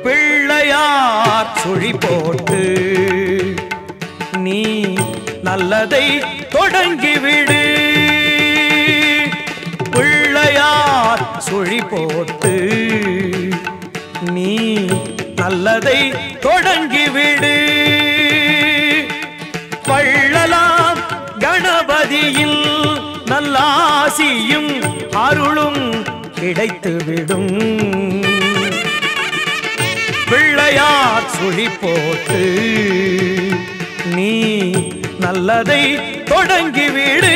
பிள்ளையார் சுழி போட்டு நீ நல்லதை தொடங்கிவிடு பிள்ளையார் சுழி போட்டு நீ நல்லதை தொடங்கிவிடு பள்ளலாம் கணபதியில் நல்லாசியும் அருளும் கிடைத்துவிடும் பிள்ளையார் சுழி போட்டு நீ நல்லதை தொடங்கிவிடு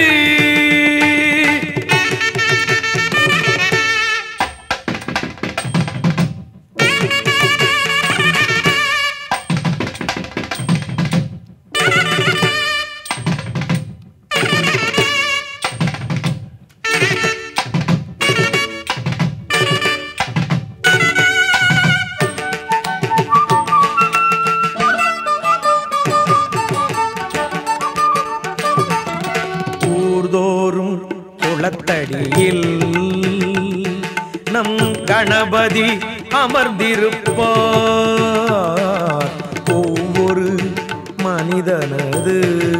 ஊர்தோறும் குளத்தடியில் நம் கணபதி அமர்ந்திருப்பார் ஒவ்வொரு மனிதனது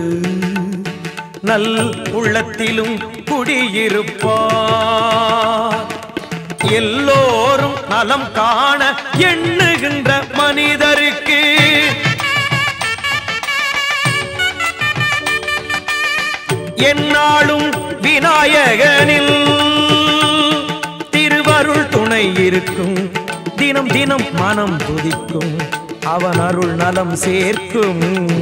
நல் உள்ளத்திலும் குடியிருப்பார் எல்லோரும் நலம் காண எண்ணுகின்ற மனிதருக்கு என்னாலும் விநாயகனில் திருவருள் துணை இருக்கும் தினம் தினம் மனம் துதிக்கும் அவன் அருள் நலம் சேர்க்கும்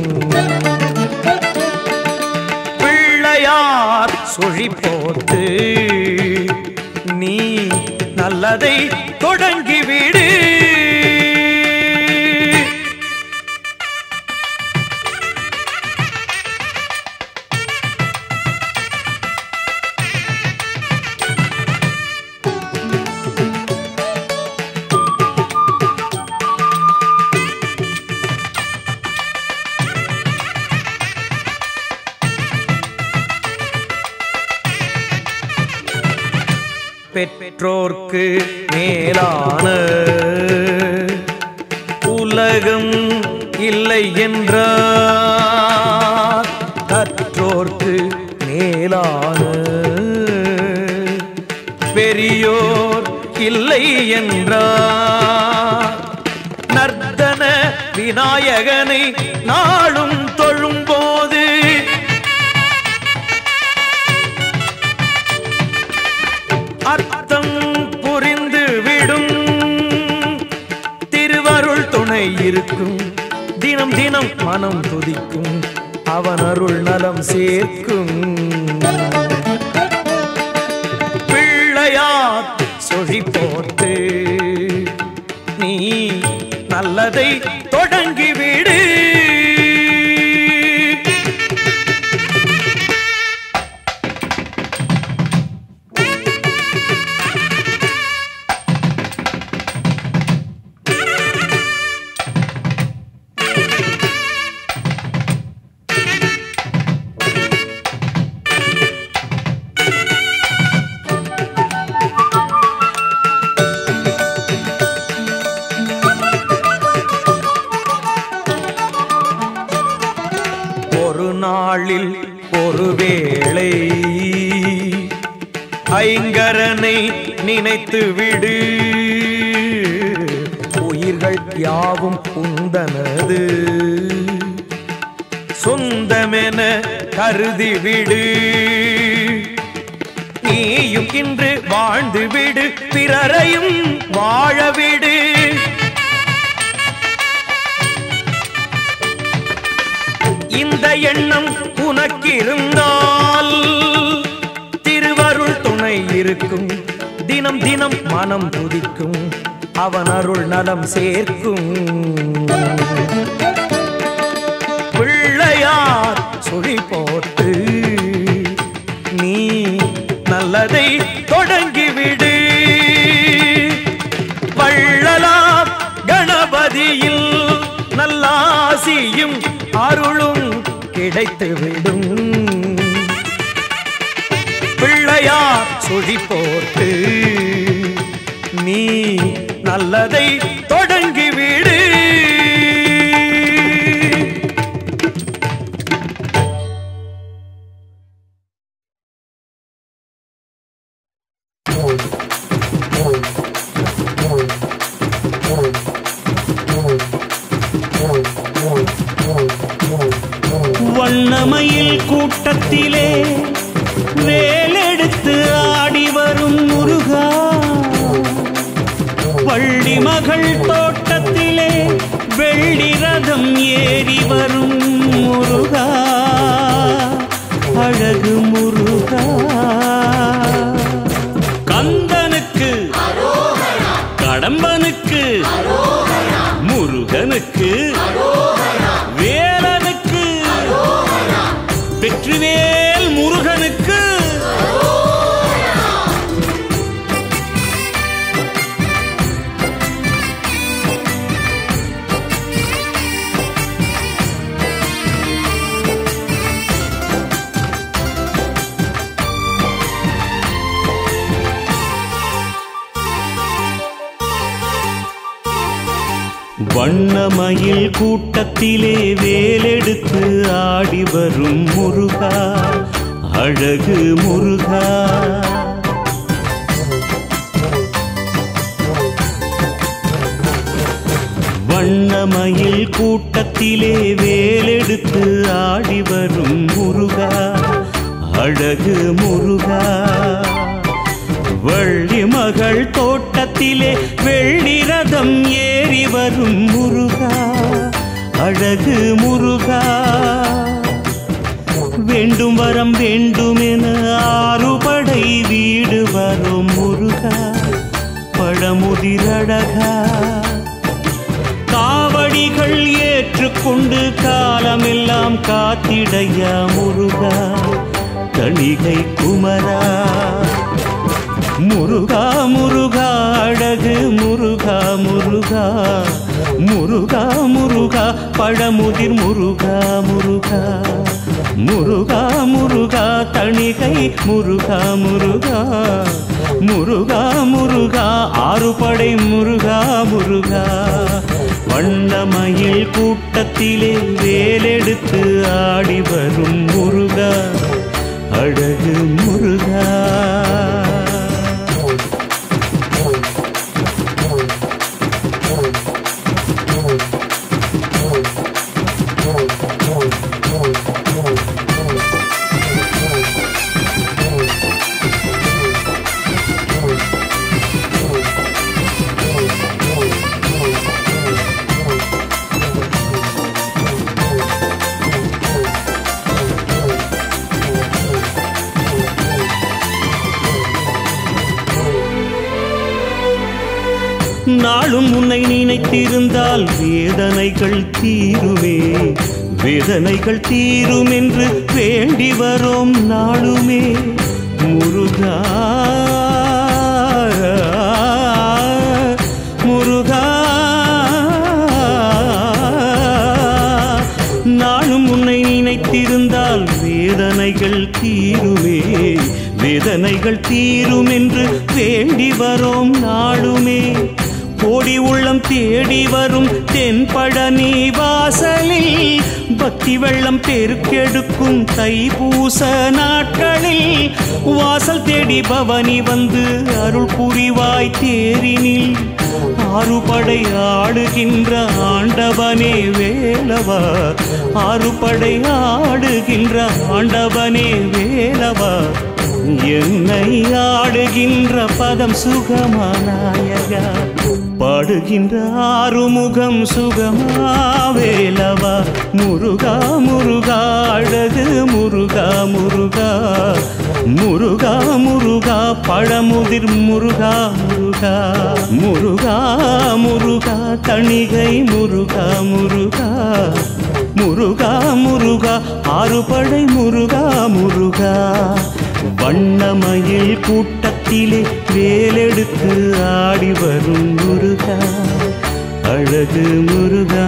பிள்ளையார் சுழி போட்டு நீ நல்லதை தொடங்கிவிடு பெற்றோர்க்கு மேலான உலகம் இல்லை என்றார் கற்றோர்க்கு மேலான பெரியோர் இல்லை என்றார் நர்த்தன விநாயகனை நாளும் தொழும்போது அர்த்தம் புரிந்து விடும் திருவருள் துணை இருக்கும் தினம் தினம் மனம் துதிக்கும் அவன் அருள் நலம் சேர்க்கும் பிள்ளையார் சொழி போட்டு நீ நல்லதை தொடங்கிவிடு ஒரு நாளில் ஒரு வேளை ஐங்கரனை நினைத்து விடு உயிர்கள் யாவும் உந்தனது சொந்தமென கருதி விடு நீயும் இன்று வாழ்ந்து விடு பிறரையும் வாழ விடு இந்த எண்ணம் உனக்கிருந்தால் திருவருள் துணை இருக்கும் தினம் தினம் மனம் துதிக்கும் அவன் அருள் நலம் சேர்க்கும் பிள்ளையார் சுழி போட்டு நீ நல்லதை தொடங்கிவிடு வள்ளலாம் கணபதியில் நல்லாசியும் அருளும் கிடைத்துவிடும் பிள்ளையார் சுழி போட்டு நீ நல்லதை தொடங்கி அடங்கி விடு வண்ணமயில் கூட்டத்திலே வேலெடுத்து ஆடி வரும் முருகா வள்ளி மகள் தோட்டத்திலே வெள்ளி ரதம் ஏறி வரும் முருகா அழகு முருகா கந்தனுக்கு கடம்பனுக்கு முருகனுக்கு வேலனுக்கு வெற்றிவேல் முருகனுக்கு வண்ணமயில் கூட்டத்திலே வேலெடுத்து ஆடி வரும் முருகா அழகு முருகா வண்ணமயில் கூட்டத்திலே வேலெடுத்து ஆடி வரும் முருகா அழகு முருகா வள்ளி மகள் தோட்டத்திலே வெள்ளி ரதம் ஏறி வரும் முருகா அழகு முருகா வேண்டும் வரம் வேண்டுமென ஆறுபடை வீடு வரும் முருகா பழமுதிரழகா காவடிகள் ஏற்றுக்கொண்டு காலமெல்லாம் காத்திடையா முருகா தணிகை குமரா முருகா முருகா அழகு முருகா முருகா முருகா முருகா பழமுதிர் முருகா முருகா முருகா முருகா தணிகை முருகா முருகா முருகா முருகா ஆறுபடை முருகா முருகா வண்ணமயில் கூட்டத்திலே வேலெடுத்து ஆடி வரும் முருகா அழகு முருகா நாளும் உன்னை நினைத்திருந்தால் வேதனைகள் தீருமே வேதனைகள் தீரும் என்று வேண்டி வரோம் நாளுமே முருகா முருகா நாளும் உன்னை நினைத்திருந்தால் வேதனைகள் தீருமே வேதனைகள் தீரும் என்று வேண்டி வரோம் நாளுமே கோடி உள்ளம் தேடி வரும் தென்பழனி வாசலில் பக்தி வெள்ளம் பெருக்கெடுக்கும் தைப்பூச நாட்களில் வாசல் தேடி பவனி வந்து அருள் புரிவாய் தேரினில் ஆறுபடை ஆடுகின்ற ஆண்டவனே வேலவா ஆறுபடை ஆடுகின்ற ஆண்டவனே வேலவா என்னை ஆடுகின்ற பதம் சுகமானாயகா பாடுகின்ற ஆறுமுகம் சுகமா வேலவா முருகா முருகா அழகு முருகா முருகா முருகா முருகா பழமுதிர் முருகா முருகா முருகா முருகா தணிகை முருகா முருகா முருகா முருகா ஆறுபடை முருகா முருகா வண்ணமயில் கூட்டத்திலே வேலெடுத்து ஆடி வரும் முருகா அழகு முருகா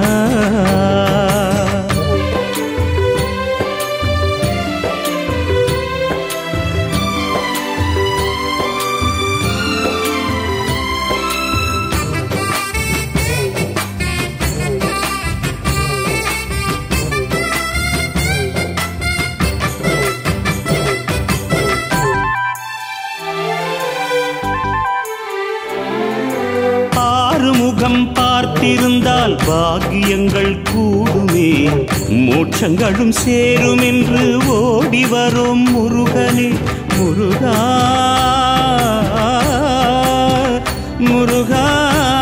பார்த்திருந்தால் பாக்கியங்கள் கூடுமே மோட்சங்களும் சேரும் என்று ஓடி வரும் முருகனே முருகா முருகா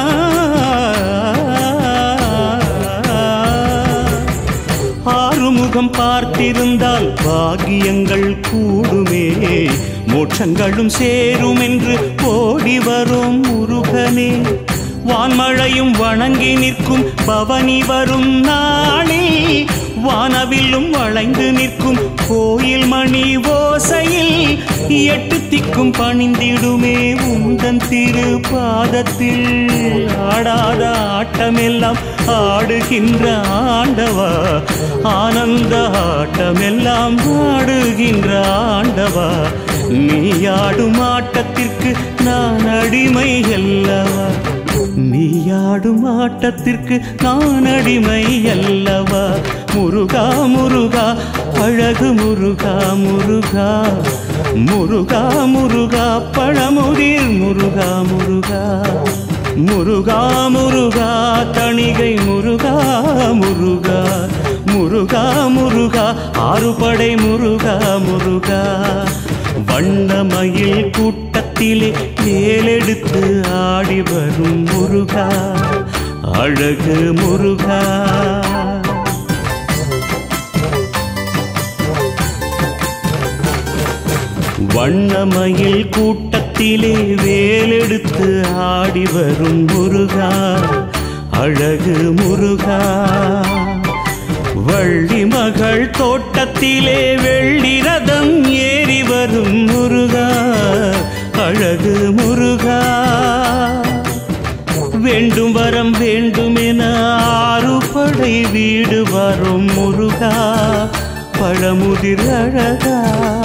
ஆறுமுகம் பார்த்திருந்தால் பாக்கியங்கள் கூடுமே மோட்சங்களும் சேரும் என்று ஓடி வரும் முருகனே வான்மழையும் வணங்கி நிற்கும் பவனி வரும் நாளில் வானவில்லும் வளைந்து நிற்கும் கோயில் மணி ஓசையில் எட்டு திக்கும் பணிந்திடுமே உந்தன் திரு பாதத்தில் ஆடாத ஆட்டமெல்லாம் ஆடுகின்ற ஆண்டவா ஆனந்த ஆட்டமெல்லாம் ஆடுகின்ற ஆண்டவா நீ ஆடும் ஆட்டத்திற்கு நான் அடிமை அல்லவா நீ ஆடும் ஆட்டத்திற்கு நான் அடிமை அல்லவா முருகா முருகா அழகு முருகா முருகா முருகா முருகா பழமுதிர் முருகா முருகா முருகா முருகா தணிகை முருகா முருகா முருகா முருகா ஆறுபடை முருகா முருகா வண்ணமயில் கூட்டத்திலே மேலெடுத்து ஆடி வரும் முருகா அழகு முருகா வண்ணமயில் கூட்டத்திலே வேலெடுத்து ஆடி வரும் முருகா அழகு முருகா வள்ளி மகள் தோட்டத்திலே வெள்ளி ரதம் ஏறி வரும் முருகா அழகு முருகா வேண்டும் வரம் வேண்டுமென ஆறு படை வீடு வரும் முருகா பழமுதிர் அழகா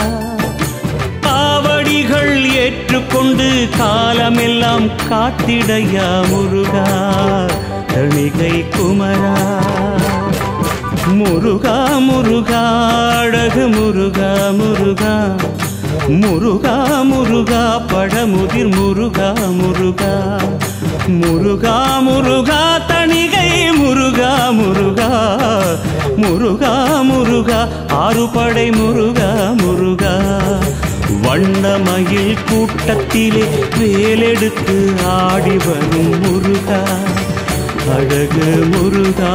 காவடிகள் ஏற்றுக்கொண்டு காலமெல்லாம் காத்திடையா முருகா தணிகை குமரா முருகா முருகா அழகு முருகா முருகா முருகா முருகா பழமுதிர் முருகா முருகா முருகா முருகா தணிகை முருகா முருகா முருகா முருகா ஆறுபடை முருகா முருகா வண்ணமயில் கூட்டத்திலே வேலெடுத்து ஆடி வரும் முருகா அழகு முருகா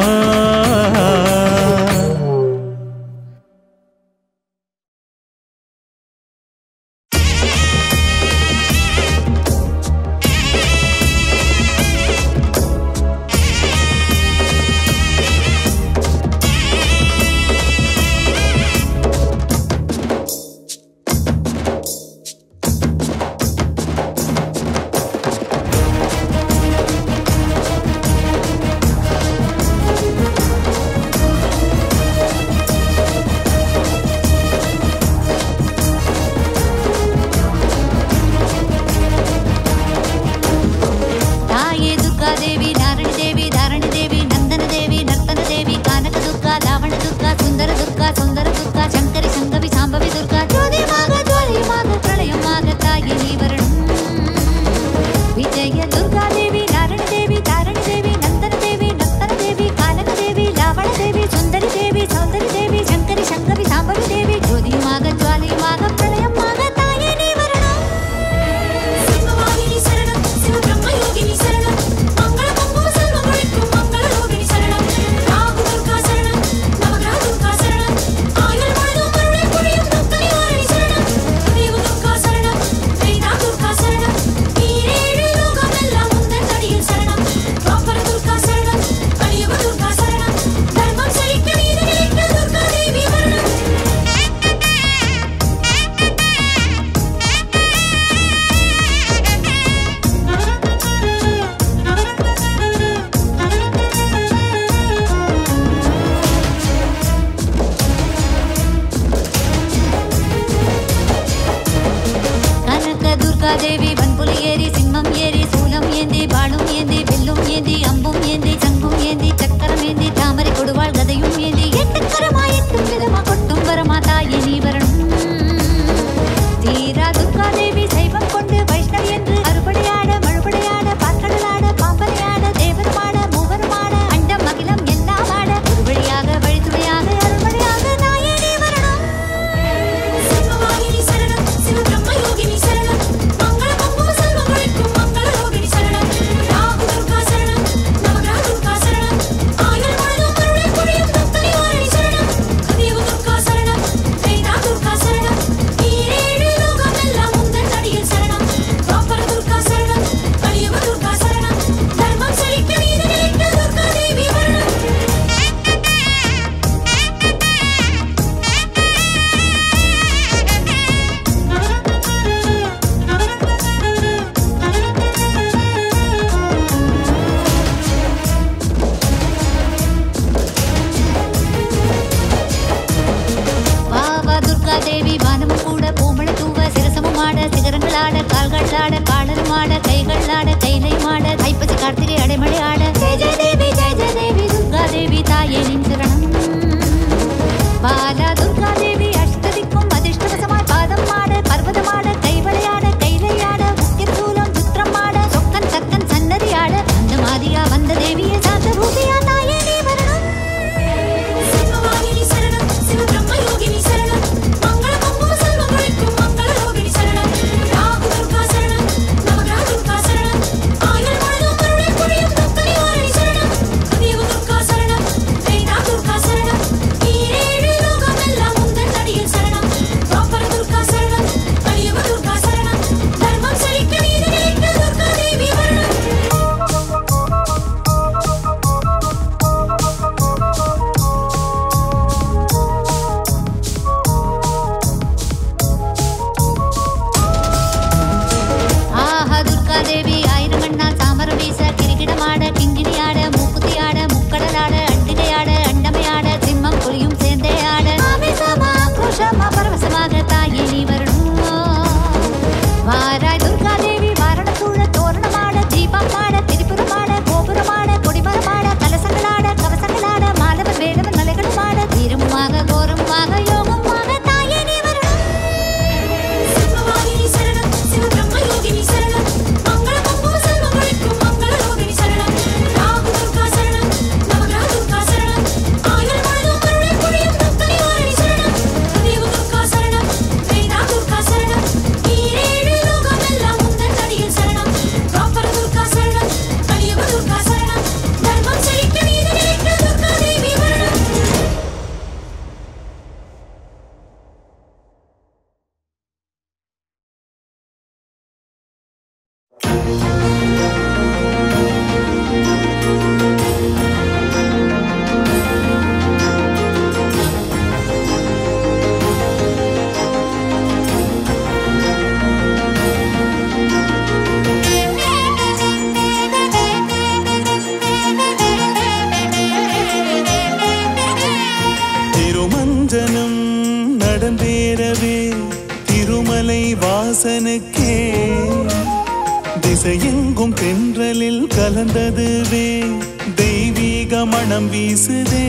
வாசனுக்கே திசையெங்கும் தென்றலில் கலந்ததுவே தெய்வீக மனம் வீசுதே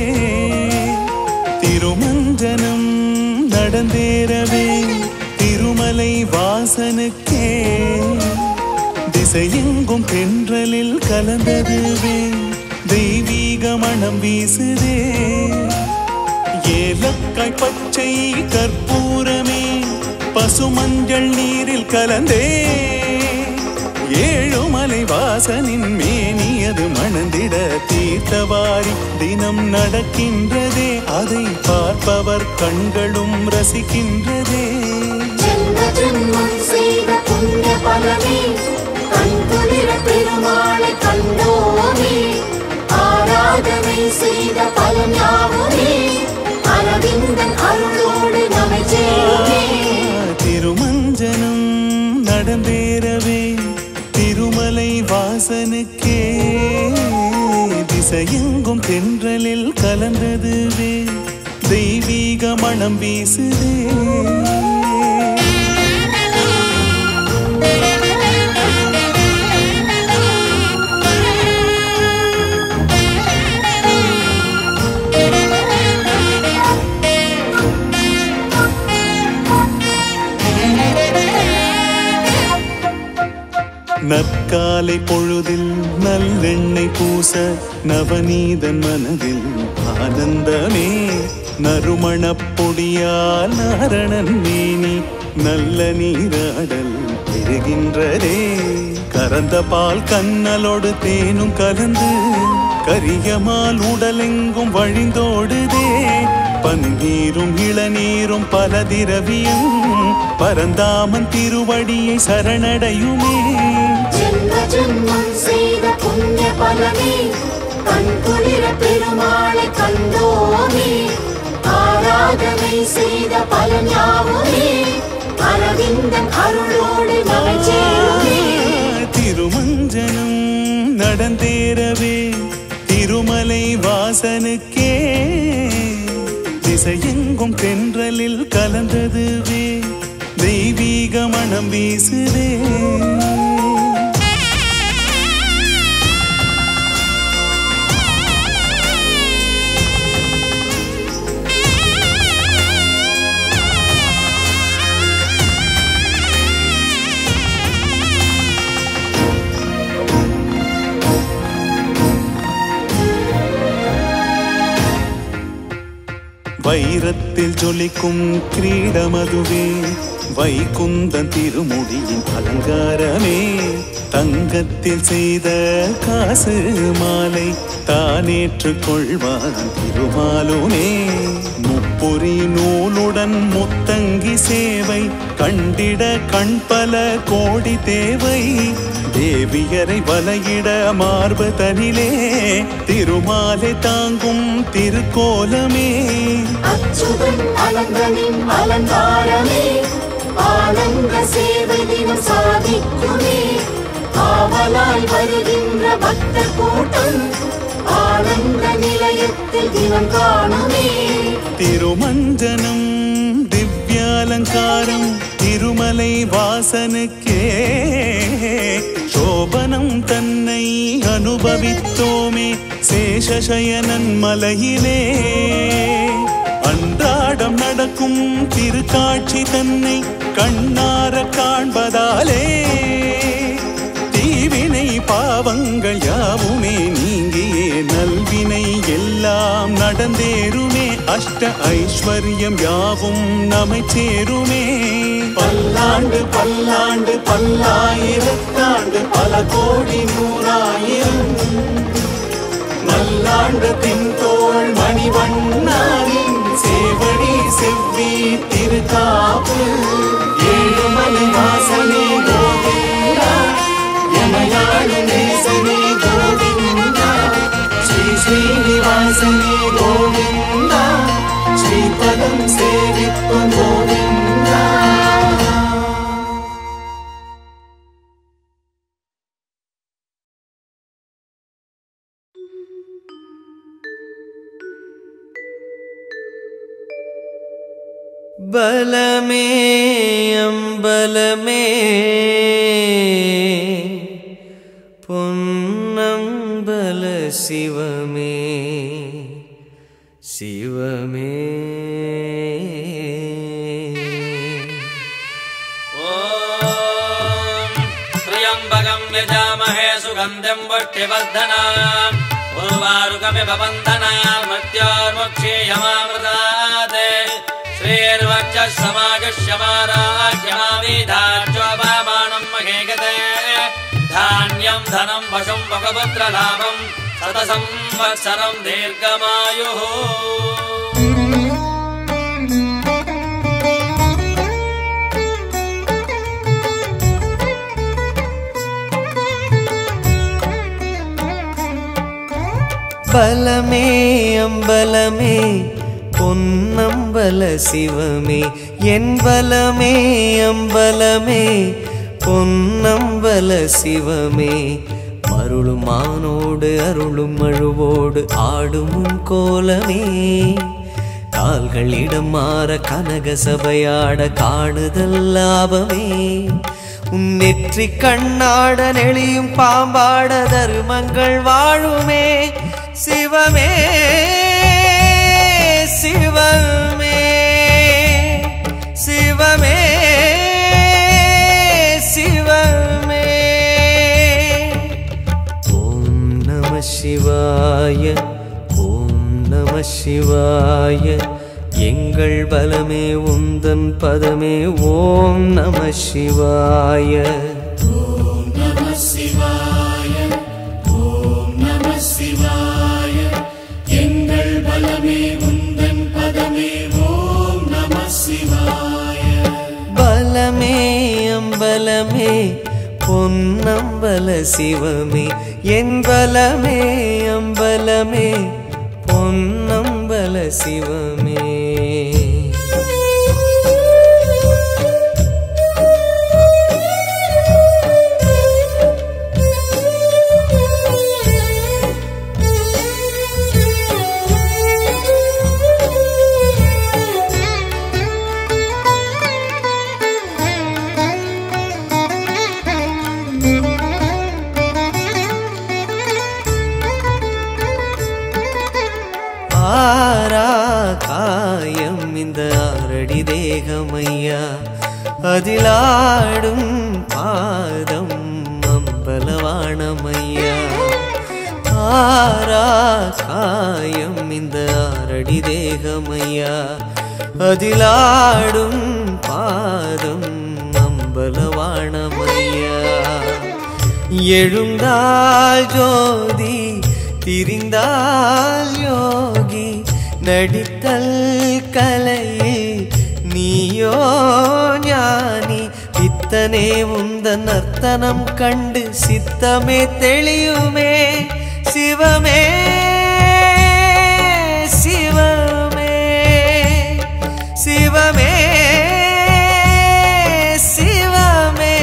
திருமஞ்சனம் நடந்தேறவே திருமலை வாசனுக்கே திசையெங்கும் தென்றலில் கலந்ததுவே தெய்வீக மனம் வீசுதே ஏலக்காய் பச்சை கற்பூரமே பசுமஞ்சள் நீரில் கலந்தே ஏழுமலை வாசனின் மேனியது மணந்திட தீர்த்தவாரி தினம் நடக்கின்றதே அதை பார்ப்பவர் கண்களும் ரசிக்கின்றதே ஜென்ம ஜென்மம் செய்த புண்ணிய பலனே கண்குளிர பெருமாளை கண்டோமே ஆராதனை செய்த பலன் யாவுமே அரவிந்தன் அருளோடு நம்மை சேருமே திருமஞ்சனம் நடந்தேறவே திருமலை வாசனுக்கே திசையெங்கும் தென்றலில் கலந்ததுவே தெய்வீக மனம் வீசுதே நற்காலை பொழுதில் நல்லெண்ணெய் பூச நவநீதன் மனதில் ஆனந்தமே நறுமணப் பொடியால் நாரணன் மேனி நல்ல நீராடல் பெறுகின்றதே கறந்த பால் கண்ணலோடு தேனும் கலந்து கரியமால் உடலெங்கும் வழிந்தோடுதே பன்னீரும் இளநீரும் பல திரவியம் பரந்தாமன் திருவடியை சரணடையுமே ஜென்ம ஜென்மம் செய்த புண்ணிய பலனே கண்குளிர பெருமாளை கண்டோமே ஆராதனை செய்த பலன் யாவுமே அரவிந்தன் அருளோடு நம்மை சேருமே திருமஞ்சனம் நடந்தேறவே திருமலை வாசனுக்கே திசையெங்கும் தென்றலில் கலந்ததுவே தெய்வீக மனம் வீசுதே வைரத்தில் ஜொலிக்கும் கிரீடமதுவே வைகுந்தன் திருமுடியின் அலங்காரமே தங்கத்தில் செய்த காசு மாலை தானேற்றுக் கொள்வான் திருமாலுமே முப்புரி நூலுடன் முத்தங்கி சேவை கண்டிட கண்பல கோடி தேவை தேவியரை வலையிட மார்பு தனிலே திருமாலை தாங்கும் திருக்கோலமே அச்சுதன் அலங்கனின் அலங்காரமே ஆனந்த சேவை தினம் சாதிக்குமே ஆவலாய் வருகின்ற பக்த கூட்டம் ஆனந்த நிலையத்தில் தினம் காணுமே திருமஞ்சனம் திவ்யாலங்காரம் திருமலை வாசனுக்கே சோபனம் தன்னை அனுபவித்தோமே சேஷசயனன் மலையிலே அன்றாடம் நடக்கும் திருக்காட்சி தன்னை கண்ணார காண்பதாலே தீவினை பாவங்கள் யாவுமே நீங்கியே நல்வினை எல்லாம் நடந்தேருமே அஷ்ட ஐஸ்வர்யம் யாவும் நம்மை சேருமே பல்லாண்டு பல்லாண்டு பல்லாயிரத்தாண்டு பல கோடி நூறாயிரம் நல்லாண்டு தின்தோள் மணிவண்ணாவின் சேவடி செவ்வி திருக்காப்பு ஏழுமலை வாசனே கோவிந்தா எமையாடு நேசனே கோவிந்தா ஸ்ரீ ஸ்ரீனிவாசனே கோவிந்தா ஸ்ரீபதம் சேவிப்பம் கோவிந்தா பலமே அம்பலமே பொன்னம்பல சிவமே சிவமே त्र्यम्बकम् यजामहे सुगन्धिम् वट्टिवर्धनाम् उर्वारुकमिव बन्धनाम् मृत्योर्मुक्षीयमामृतात् श्रीर्वक्षः समागश्यमाराज्यमावीधाचोपमानम् महे गते धान्यम् धनम् वशम् वकपुत्रलाभम् शतसंवत्सरम् दीर्घमायुः பலமே அம்பலமே பொன்னம்பல சிவமே என் பலமே அம்பலமே பொன்னம்பல சிவமே மருளும் மானோடு அருளும் மழுவோடு ஆடும் உன் கோலமே கால்கள் இடம் மாற கனக சபையாட காணுதல் லாபமே உன் நெற்றி கண்ணாட நெளியும் பாம்பாட தருமங்கள் வாழுமே சிவமே சிவமே சிவமே சிவமே ஓம் நம சிவாய ஓம் நம சிவாய எங்கள் பலமே உந்தன் பதமே ஓம் நம சிவாய நம சிவாய ஓம் நம சிவாய எங்கள் பலமே உந்தன் பதமே ஓம் நம சிவாய பலமே அம்பலமே பொன்னம்பல சிவமே என் பலமே அம்பலமே பொன்னம்பல சிவமே ஆரா காயம் இந்த ஆரடி தேகமையா அதிலாடும் பாதம் அம்பலவாணமையா ஆரா காயம் இந்த ஆரடி தேகமையா அதிலாடும் பாதம் அம்பலவாணமையா எழுந்தால் ஜோதி திரிந்தால் யோகி நடித்தல் கலையில் நீயோ ஞானி பித்தனே உந்த நர்த்தனம் கண்டு சித்தமே தெளியுமே சிவமே சிவமே சிவமே சிவமே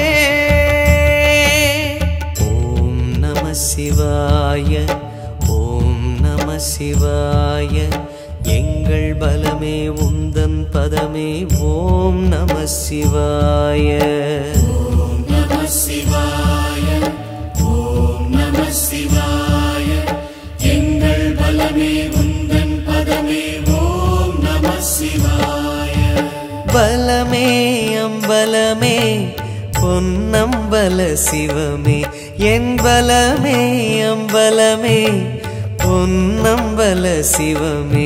ஓம் நம சிவாய ஓம் நம சிவாய எங்கள் பலமே உந்தன் பதமே ஓம் நம சிவாய நம சிவாய ஓம் நம சிவாய எங்கள் பலமே உந்தன் பதமே ஓம் நம சிவாய பலமே அம்பலமே பொன்னம்பல சிவமே என் பலமே அம்பலமே பொன்னம்பல சிவமே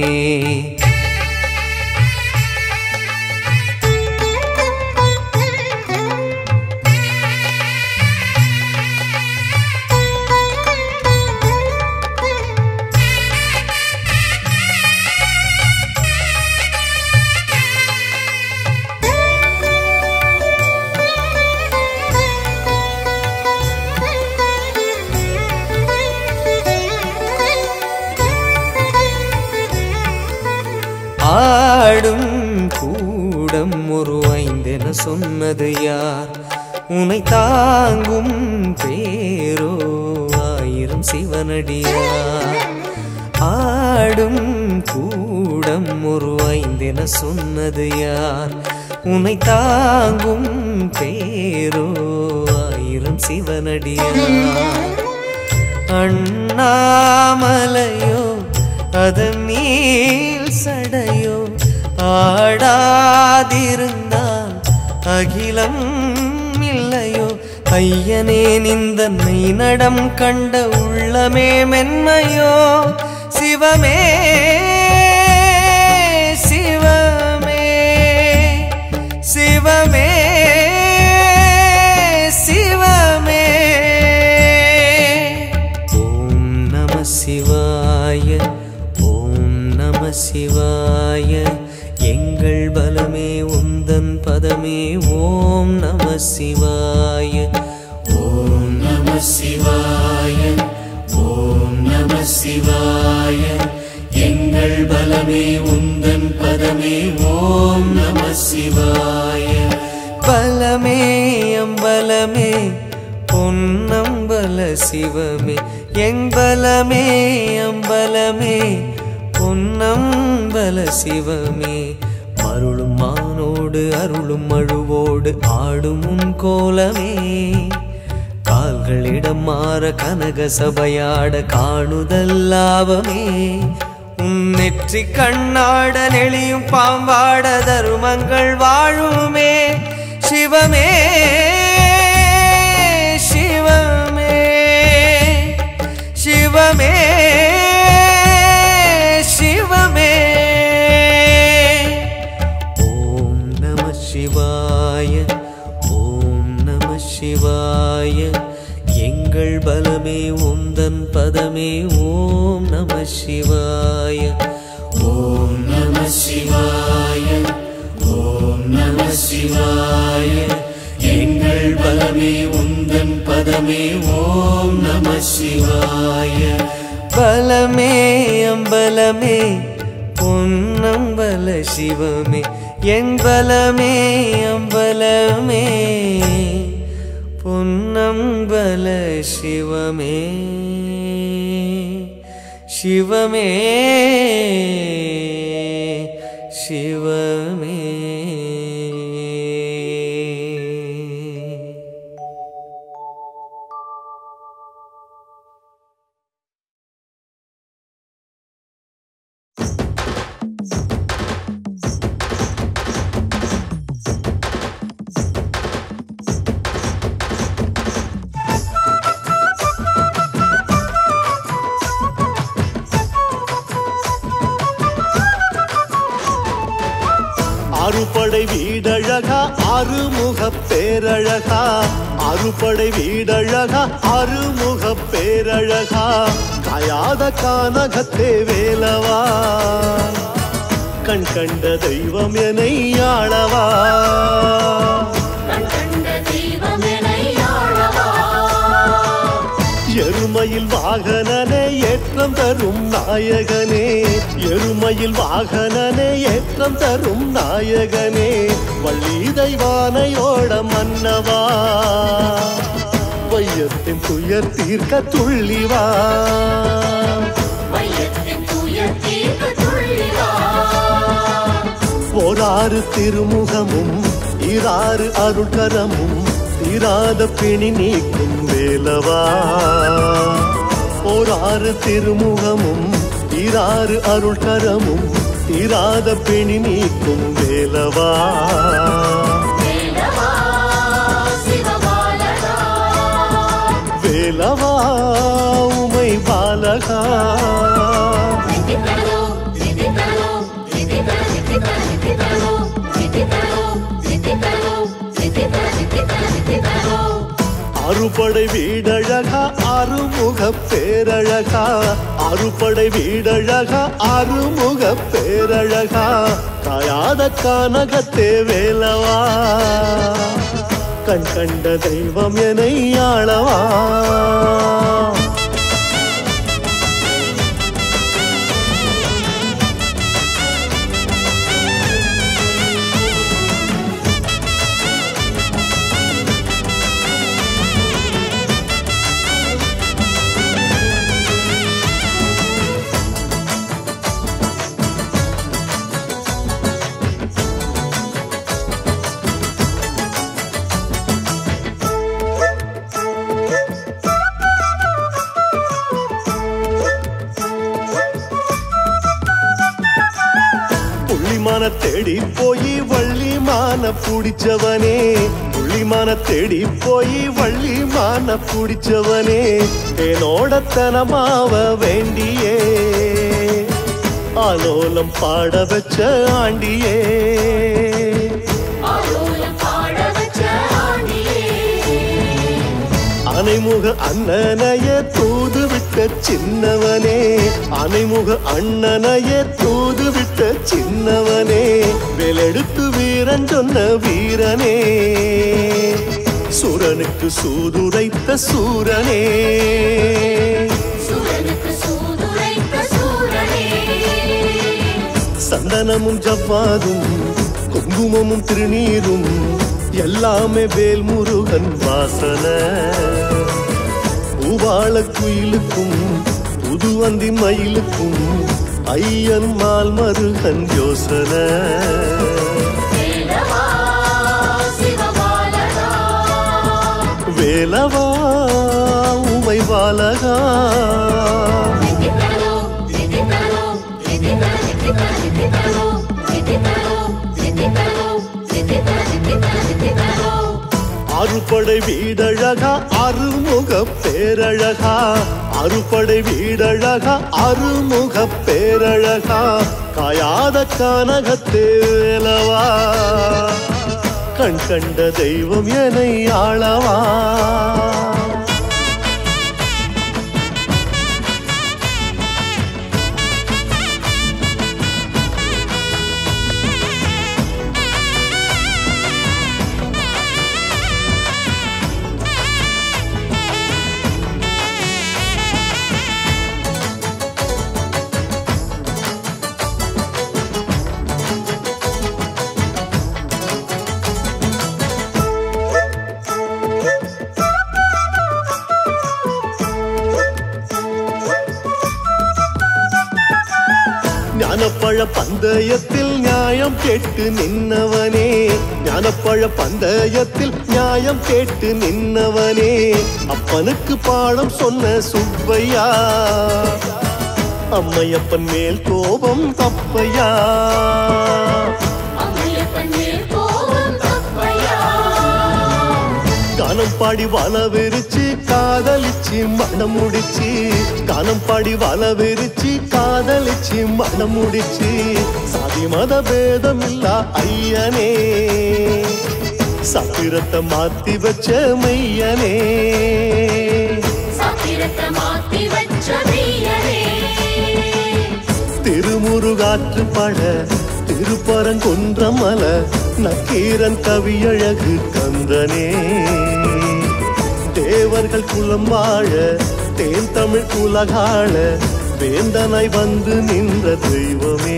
ஆடும் கூடம் ஒரு ஐந்தென சொன்னது யார் உனை தாங்கும் பேரோ ஆயிரம் சிவனடியார் ஆடும் கூட கூடம் உருவாய்ந்தென சொன்னது யார் உன்னை தாங்கும் பேரோ ஆயிரம் சிவனடியார் அண்ணாமலையோ அதன் நீள் சடையோ ஆடாதிருந்தால் அகிலம் இல்லையோ ஐயனே நிந்த நீ நடம் கண்ட உள்ளமே மென்மையோ சிவமே சிவமே சிவமே சிவமே ஓம் நம சிவாய ஓம் நம சிவாய எங்கள் பலமே உந்தன் பதமே ஓம் நம சிவாய ஓம் நம சிவாய ஓம் நம சிவாய எங்கள் பலமே உந்தன் பதமே ஓம் நம சிவாய பலமே அம்பலமே பொன்னம்பல சிவமே எம்பலமே அம்பலமே பொன்னம்பல சிவமே மருளும் மானோடு அருளும் மழுவோடு ஆடும் உன் கோலமே கால்களிடம் மாற கனக சபையாட காணுதல் லாபமே உன் நெற்றி கண்ணாட நெளியும் பாம்பாட தருமங்கள் வாழுமே சிவமே சிவமே சிவமே சிவமே ஓம் நம சிவாய ஓம் நம சிவாய எங்கள் பலமே உந்தன் பதமே ஓம் நம சிவாய ஓம் நம சிவாய ஓம் நம சிவாய எங்கள் பலமே உந்தன் பதமே ஓம் நம சிவாய பலமே அம்பலமே பொன்னம்பல சிவமே என் பலமே அம்பலமே பொன்னம்பல சிவமே சிவமே சிவமே அறுபடை வீடழகா அருமுக பேரழகா அறுபடை வீடழகா அருமுக பேரழகா காயாத கானகத்தே வேலவா கண் கண்ட தெய்வம் என்னை ஆளவா எருமையில் வாகனனே ஏற்றம் தரும் நாயகனே எருமையில் வாகனனே ஏற்றம் தரும் நாயகனே வள்ளி தெய்வானையோட மன்னவா வையத்தின் துயர் தீர்க்க துள்ளிவா ஓராறு திருமுகமும் இராறு அருட்கரமும் தீராத பிணி நீக்கும் வேலவா ஓராறு திருமுகமும் இராறு அருள்கரமும் தீராத பிணி நீக்கும் வேலவா வேலவா உமை பாலகா அறுபடை வீடழகா அருமுக பேரழகா அறுபடை வீடழகா அருமுக பேரழகா காயாத கானகத்தே வேலவா கண் கண்ட தெய்வம் என ஆளவா புள்ளிமான தேடி போய் வள்ளிமான புடிச்சவனே புள்ளிமான தேடி போய் வள்ளிமான புடிச்சவனே என்னோடத்தனமாவ வேண்டியே ஆலோலம் பாட வச்ச ஆண்டியே ஆலோலம் பாட வச்ச ஆண்டியே அனைமுக அண்ணனைய தூது விட்ட சின்னவனே அனைமுக அண்ணனைய தூது விட்ட சின்னவனே வேலெடுத்து வீரன் சொன்ன வீரனே சுரனுக்கு சூதுரைத்த சூரனே சூரனுக்கு சூதுரைத்த சூரனே சந்தனமும் ஜவ்வாதும் குங்குமமும் திருநீரும் எல்லாமே வேல் முருகன் வாசனை பூவாள குயிலுக்கும் புதுவந்தி மயிலுக்கும் ஐயன் மால் மருகன் யோசனை வேலவா சிவபாலகா வேலவா உமை பாலகா தித்தித்தலோ தித்தித்தலோ தித்தித்தல தித்தித்தல தித்தித்தலோ தித்தித்தலோ தித்தித்தலோ தித்தித்தல தித்தித்தல தித்தித்தலோ அறுபடை வீடழகா அருமுக பேரழகா அறுபடை வீடழகா அருமுக பேரழகா காயாத கானகத்தே வேலவா கண் கண்ட தெய்வம் எனை ஆளவா ஞானப்பழ பந்தயத்தில் நியாயம் கேட்டு நின்னவனே ஞானப்பழ பந்தயத்தில் நியாயம் கேட்டு நின்னவனே அப்பனுக்கு பாடம் சொன்ன சுப்பையா அம்மையப்பன் மேல் கோபம் தப்பையா அம்மையப்பன் மேல் கோபம் தப்பையா கானம் பாடி வல விரிச்சு காதலிச்சு மனம் முடிச்சு கானம் பாடி வல விரிச்சு காதலிச்சு மனம் முடிச்சு சாதி மத பேதம் இல்ல ஐயனே சத்திரத்தை மாத்தி வச்ச மையனே சத்திரத்தை மாத்தி வச்ச வீரனே திருமுருகாற்று பட திருப்பரங்குன்றமல நக்கீரன் கவியழகு கந்தனே தேவர்கள் குலம் வாழ தேன் தமிழ் உலகாள வேந்தனாய் வந்து நின்ற தெய்வமே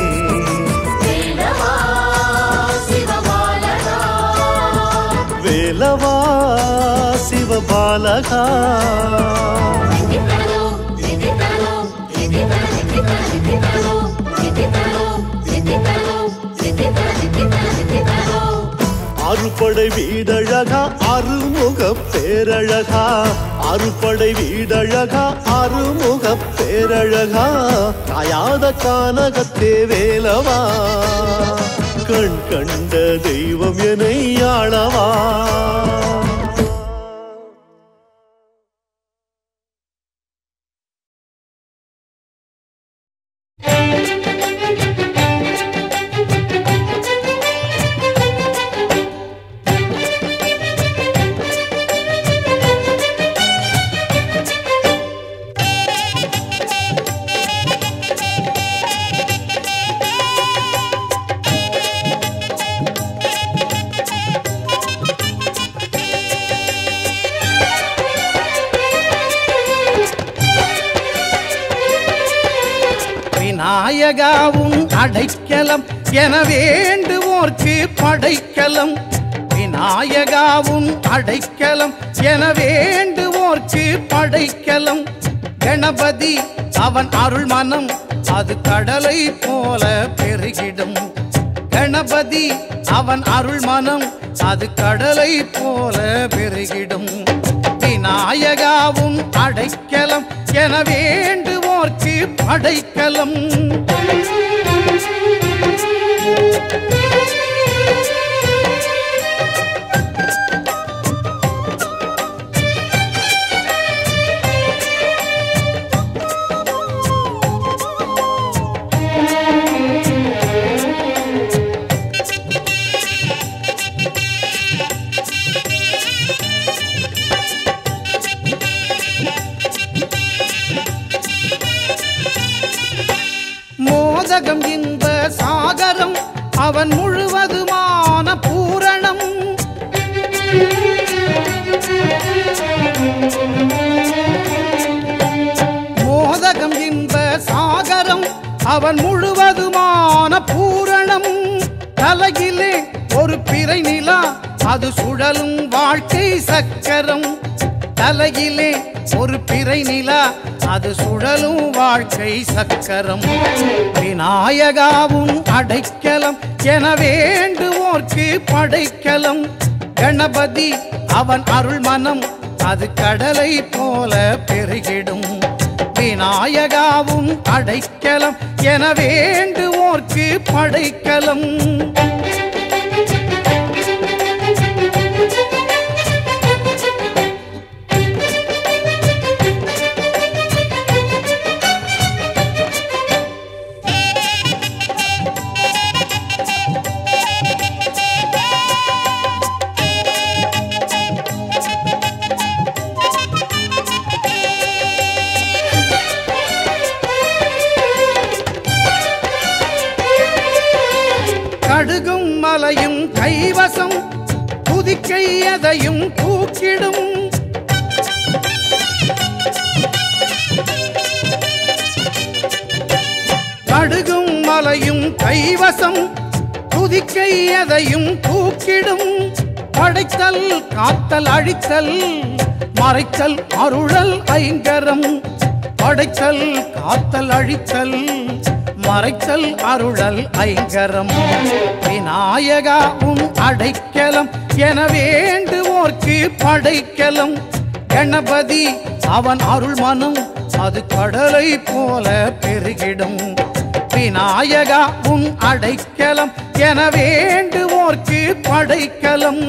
வேலவா சிவபாலகா வேலவா சிவபாலகா தித்தித்தலோ தித்தித்தலோ தித்தித்தல தித்தித்தல தித்தித்தலோ தித்தித்தலோ தித்தித்தலோ தித்தித்தல தித்தித்தல தித்தித்தலோ அறுபடை வீடழகா அருமுக பேரழகா அறுபடை வீடழகா அருமுக பேரழகா காயாத கானகத்தே வேலவா கண் கண்ட தெய்வம் எனை ஆளவா விநாயகாவும் அடைக்கலம் என வேண்டுவோர்க்கு படைக்கலம் விநாயகாவும் அடைக்கலம் என வேண்டுவோர்க்கு படைக்கலம் கணபதி அவன் அருள் மனம் அது கடலை போல பெருகிடும் கணபதி அவன் அருள் மனம் அது கடலை போல பெருகிடும் விநாயகாவும் அடைக்கலம் என வேண்டுவோர்க்கு படைக்கலம் மோதகம் இன்ப சாகரம் அவன் முழுவதுமான பூரணம் மோதகம் இன்ப சாகரம் அவன் முழுவதுமான பூரணம் தலையிலே ஒரு பிறை நிலா அது சுழலும் வாழ்க்கை சக்கரம் தலையிலே ஒரு பிறை நிலா அது சுழலும் வாழ்க்கை சக்கரம் விநாயகாவும் அடைக்கலம் என வேண்டுவோர்க்கு படைக்கலம் கணபதி அவன் அருள் மனம் அது கடலை போல பெருகிடும் விநாயகாவும் அடைக்கலம் என வேண்டுவோர்க்கு படைக்கலம் கடுகும் மலையும் கைவசம் புதிக்கை எதையும் தூக்கிடும் கடுகும் மலையும் கைவசம் துதிக்கை எதையும் தூக்கிடும் படைத்தல் காத்தல் அழித்தல் மறைத்தல் அருளல் ஐங்கரம் படைத்தல் காத்தல் அழித்தல் மறைத்தல் அருளல் ஐங்கரம் விநாயகா உன் அடைக்கலம் என வேண்டுவோர்க்கு படைக்கலம் கணபதி அவன் அருள் மனம் அது கடலை போல பெருகிடும் விநாயகா உன் அடைக்கலம் என வேண்டுவோர்க்கு படைக்கலம்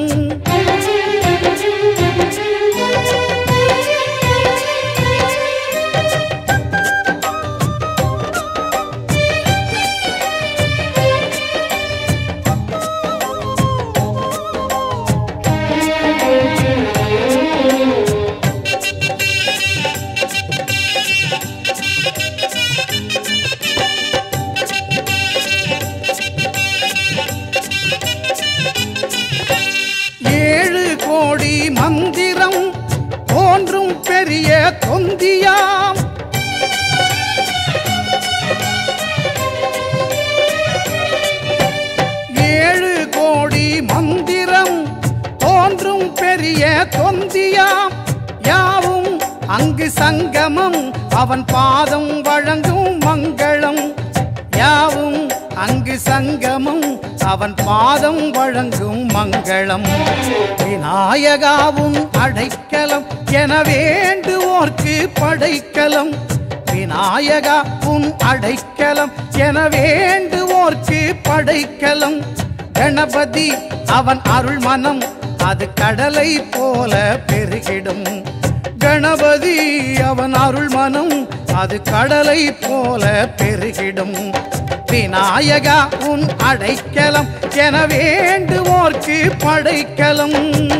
ஏழு கோடி மந்திரம் தோன்றும் பெரிய தொந்தியாம் ஏழு கோடி மந்திரம் தோன்றும் பெரிய தொந்தியாம் யாவும் அங்கு சங்கமம் அவன் பாதம் வழங்கும் மங்களம் யாவும் அங்கு சங்கமம் அவன் பாதம் வழங்கும் மங்களம் விநாயகாவும் அடைக்கலம் என வேண்டுவோர்க்கு படைக்கலம் விநாயகா உன் அடைக்கலம் என வேண்டுவோர்க்கு படைக்கலம் கணபதி அவன் அருள் மனம் அது கடலை போல பெருகிடும் கணபதி அவன் அருள் மனம் அது கடலை போல பெருகிடும் விநாயகா உன் அடைக்கலம் என வேண்டுவோர்க்கு படைக்கலம்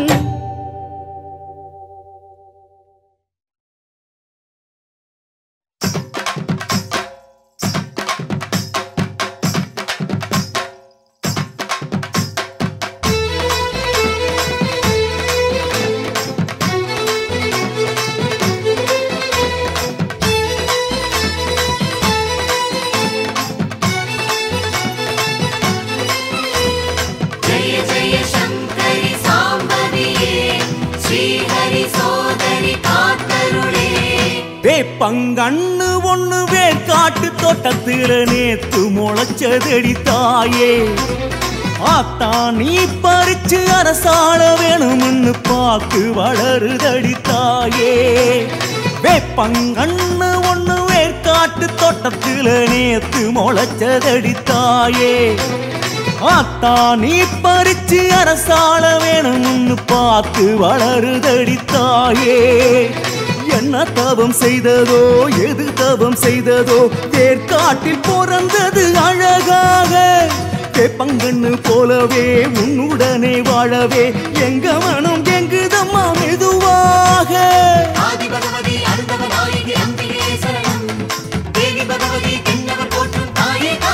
जय जय शङ्करि साम्बविये श्रीहरि सोदरि कातरुणे வேப்பங்கண்ணு ஒண்ணு வேர்க்காட்டு தோட்டத்துல நேத்து முளைச்சதடி தாயே ஆத்தா நீ பறிச்சு அரசாள வேணும்னு பார்த்து வளருதடி தாயே வேப்பங்கண்ணு ஒண்ணு வேர்க்காட்டு தோட்டத்துல நேத்து முளைச்சதடி தாயே ஆத்தா நீ பறிச்சு அரசாள வேணும்னு பார்த்து வளருதடி தாயே என்ன தவம் செய்ததோ எது தவம் செய்ததோ தேர்காட்டில் பிறந்தது அழகாக கேப்பங்கண்ணு போலவே உன்னுடனே வாழவே எங்க மனம் எங்குதம்மா மெதுவாக ஆதி பகவதி அருந்தவ நாயகி அம்பிகே சரணம் தேவி பகவதி தென்னவர் போற்றும் தாயே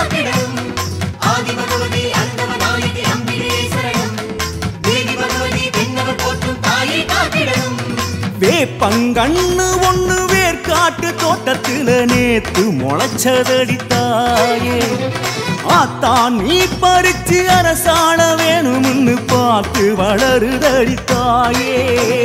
வேப்பங்கண்ணு ஒண்ணு வேர்க்காட்டு தோட்டத்துல நேத்து முளைச்சதடித்தாயே ஆத்தான் நீ பறிச்சு அரசாள வேணும்னு பார்த்து வளருதடித்தாயே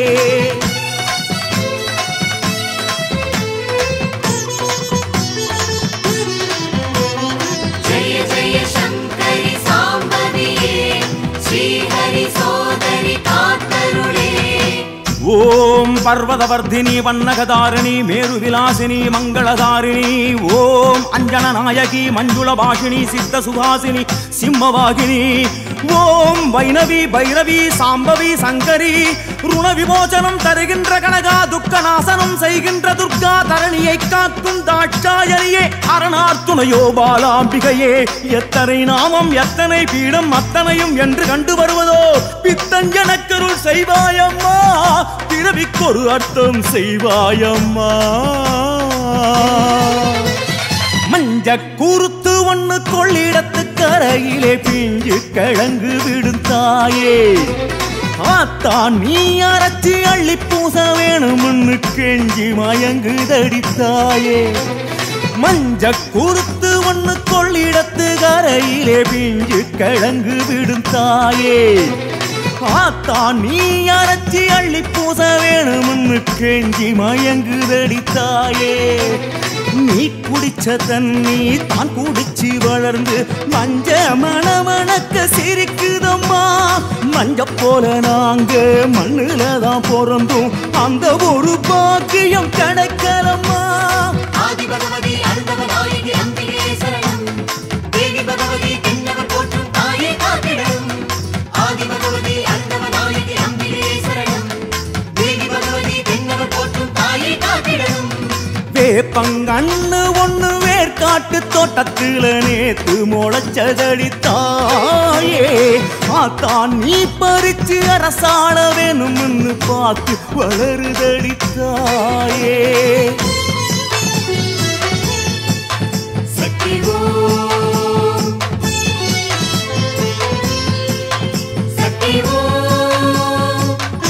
जय जय शङ्करि साम्बविये श्रीहरि सोदरि कातरुणे ஓம் பர்வதவர்தினி வண்ணகதாரிணி மேரு விலாசினி மங்களதாரிணி ஓம் அஞ்சன நாயகி மஞ்சுள பாஷினி சித்த சுகாசினி சிம்மவாகினி ஓம் வைணவி பைரவி சாம்பவி சங்கரி ருண விமோசனம் தருகின்ற கனகா துக்க நாசனம் செய்கின்ற துர்கா தரணியை காக்கும் தாட்சாயணியே அரணார் துணையோ பாலாம்பிகையே எத்தனை நாமம் எத்தனை பீடம் அத்தனையும் என்று கண்டு வருவதோ பித்தஞ்சனக்கருள் செய்வாயம்மா பிறவிக்கொரு அர்த்தம் செய்வாயம்மா மஞ்ச கூறுத்து ஒண்ணு கொள்ளிடத்து கரையிலே பிஞ்சு கிழங்கு விடும் தாயே ஆத்தான் நீ அரைச்சி அள்ளி பூச வேணும்னு கெஞ்சி மயங்கு தடித்தாயே மஞ்ச குறுத்து ஒண்ணு கொள்ளிடத்து கரையிலே பிஞ்சு கிழங்கு விடும் தாயே ஆத்தான் நீ அரைச்சி அள்ளி பூச வேணும்னு கெஞ்சி மயங்குதடி தாயே நீ குடிச்ச தண்ணி தான் குடிச்சு வளர்ந்து மஞ்ச மணமணக்க சிரிக்குதம்மா மஞ்ச போல நாங்க மண்ணுல தான் பிறந்தோம் அந்த ஒரு பாக்கியம் கிடைக்கலம்மா ஆதி பகவதி அருந்தவ நாயகி அம்பிகே சரணம் தேவி பகவதி தென்னவர் போற்றும் தாயே காத்திடும் ஆதி பகவதி அருந்தவ நாயகி அம்பிகே சரணம் தேவி பகவதி தென்னவர் போற்றும் தாயே காத்திடும் வேப்பங்கண்ணு ஒண்ணு வேர்க்காட்டு தோட்டத்துல நேத்து முளைச்சதடி தாயே ஆத்தான் நீ பறிச்சு அரசாள வேணும்னு பார்த்து வளருதடி தாயே சக்தி ஓம் சக்தி ஓம்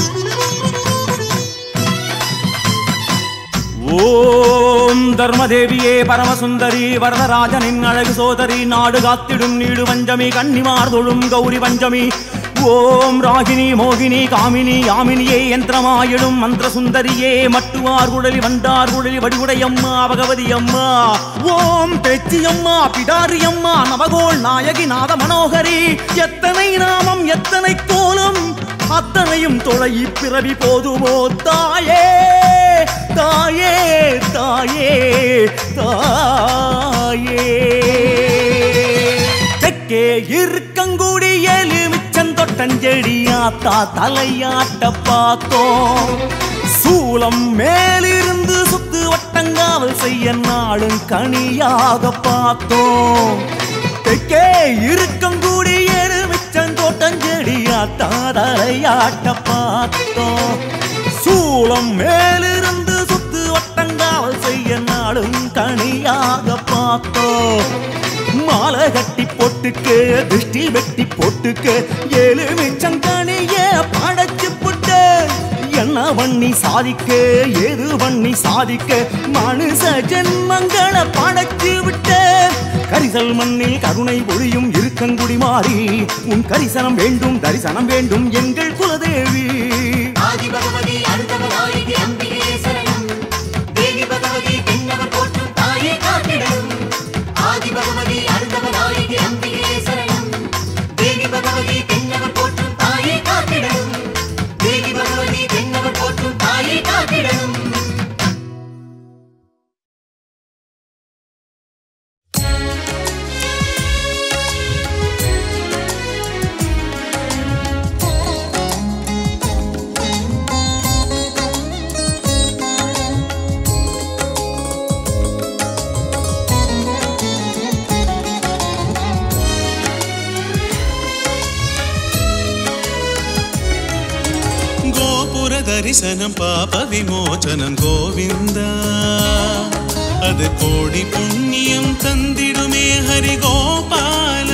ஓம் தர்மதேவியே பரமசுந்தரி வரதராஜனின் அழகு சோதரி நாடு காத்திடும் நீடு பஞ்சமி கன்னிமார் தொழும் கௌரி பஞ்சமி ஓம் ராகினி மோகினி காமினி யாமினியே யந்திரமாயிடும் மந்திர சுந்தரியே மட்டுவார் குழலி வண்டார் குழலி வடிவுடையம்மா பகவதி அம்மா ஓம் பேச்சியம்மா பிடாரியம்மா நவகோள் நாயகி நாத மனோகரி எத்தனை நாமம் எத்தனை கோலம் அத்தனையும் தொலை பிறவி போதுமோ தாயே தாயே தாயே தாயே தெற்கே இருக்கங்குடி எலுமிச்சம் தொட்டஞ்செடியாத்தா தலையாட்ட பார்த்தோம் சூலம் மேலிருந்து சுத்து வட்டங்காவல் செய்ய நாளும் கனியாக பார்த்தோம் தெற்கே இருக்கங்குடி எலுமிச்சம் தொட்டஞ்செடியாத்தா தலையாட்ட பார்த்தோம் சூளம் மேலிருந்து சுத்து வட்டங்காவல் செய்ய நாளும் கனியாக பார்த்தோம் மாலை கட்டி போட்டுக்கு திருஷ்டி வெட்டி போட்டுக்கு எலுமிச்சங்கனிய படைச்சு புட்டு என்ன பண்ணி சாதிக்க ஏது பண்ணி சாதிக்க மனுஷ ஜென்மங்களை படைச்சு விட்ட கரிசல் மண்ணில் கருணை ஒளியும் இருக்கங்குடி மாறி உன் கரிசனம் வேண்டும் தரிசனம் வேண்டும் எங்கள் குலதேவி ஆதி பகவதி அருந்தவ நாயகி அம்பிகே சரணம் தேவி பகவதி தென்னவர் போற்றும் தாயே காத்திடும் ஆதி பகவதி அருந்தவ நாயகி அம்பிகே சரணம் தேவி பகவதி தென்னவர் போற்றும் தாயே காத்திடும் தேவி பகவதி தென்னவர் போற்றும் தாயே காத்திடும் గోపుర దర్శనం పాప విమోచనం గోవింద அது கோடி புண்ணியம் தந்திடுமே ஹரி கோபால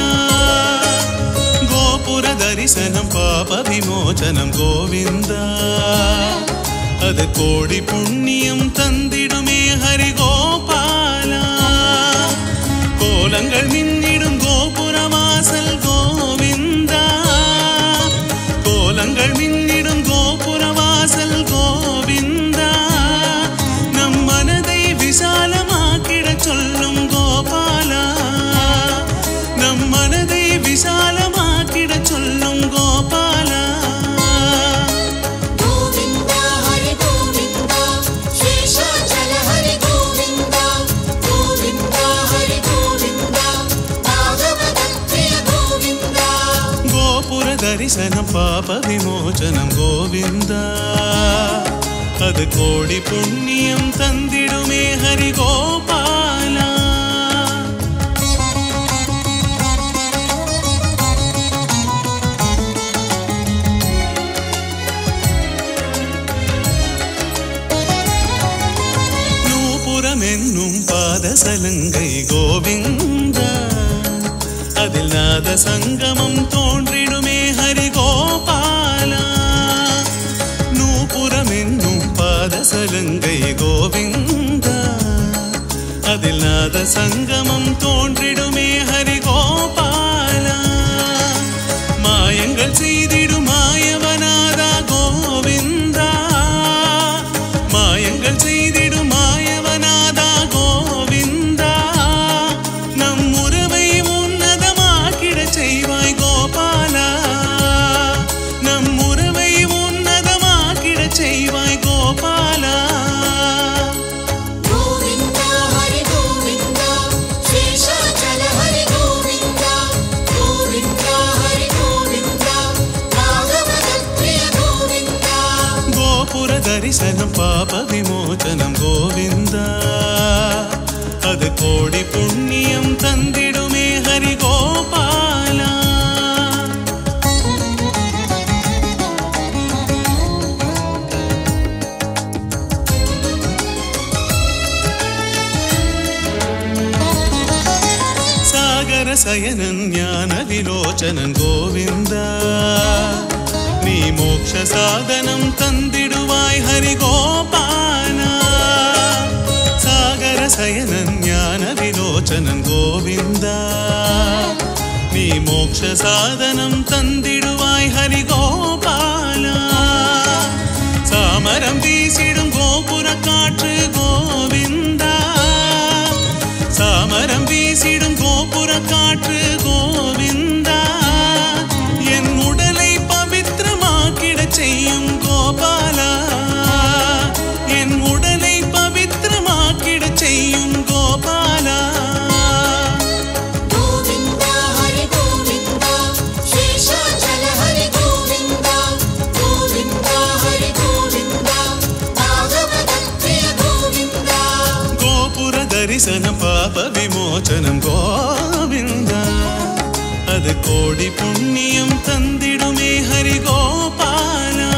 கோபுர தரிசனம் பாப விமோச்சனம் கோவிந்த அது கோடி புண்ணியம் தந்திடுமே ஹரிகோபாலா கோலங்கள் மின்னிடும் கோபுரவாசல் கோவிந்தா கோலங்கள் மின்னிடும் கோபுரவாசல் கோவிந்தா நம் மனதை விசாலமாக்கிடச் சொல்லும் கோபாலா நம் மனதை விசாலமாக்கிடச் சொல்லும் கோபாலா கோவிந்தா ஹரி கோவிந்தா சேஷாச்சல ஹரி கோவிந்தா கோவிந்தா ஹரி கோவிந்தா பாகவத பிரிய கோவிந்தா கோபுர தரிசனம் பாப விமோசனம் கோவிந்தா அது கோடி புண்ணியம் தந்திடுமே ஹரி கோபாலா நூபுரம் என்னும் பாதசலங்கை கோவிந்தா அதில் நாத சங்கமம் தோன்றிடுமே ஹரி கோபாலா நூபுரம் என்னும் பாதசலங்கை கோவிந்தா அதில் நாத சங்கமம் தோன்றிடுமே ஹரி கோபாலா மாயங்கள் செய்திடும் மாயவனாதா கோவிந்தா மாயங்கள் செய்திடும் மாயவனாதா கோவிந்தா நம் உறவை உன்னதமாக்கிடச் செய்வாய் கோபாலா நம் உறவை உன்னதமாக்கிடச் செய்வாய் கோபாலா கோவிந்தா ஹரி கோவிந்தா சேஷாச்சல ஹரி கோவிந்தா கோவிந்தா ஹரி கோவிந்தா பாகவத பிரிய கோவிந்தா கோபுர தரிசனம் பாப விமோசனம் கோவிந்தா அது கோடி புண்ணியம் தந்திடுமே ஹரி கோபாலா சாகர சயனன் ஞான விலோச்சனன் கோவிந்தா நீ மோக்ஷ சாதனம் தந்திடுவாய் ஹரி கோபாலா சாகர சயனன் ஞான விலோச்சனன் கோவிந்தா நீ மோக்ஷ சாதனம் தந்திடுவாய் ஹரி கோபாலா சாமரம் வீசிடும் கோபுர காற்று கோவிந்தா சாமரம் வீசிடும் கோபுர காற்று கோவிந்தா என் உடலை பவித்திரமாக்கிடச் செய்யும் கோபாலா என் உடலை பவித்திரமாக்கிடச் செய்யும் கோபாலா கோவிந்தா ஹரி கோவிந்தா சேஷாச்சல ஹரி கோவிந்தா கோவிந்தா ஹரி கோவிந்தா பாகவத பிரிய கோவிந்தா கோபுர தரிசனம் பாப விமோசனம் கோவிந்தா அது கோடி புண்ணியம் தந்திடுமே ஹரி கோபாலா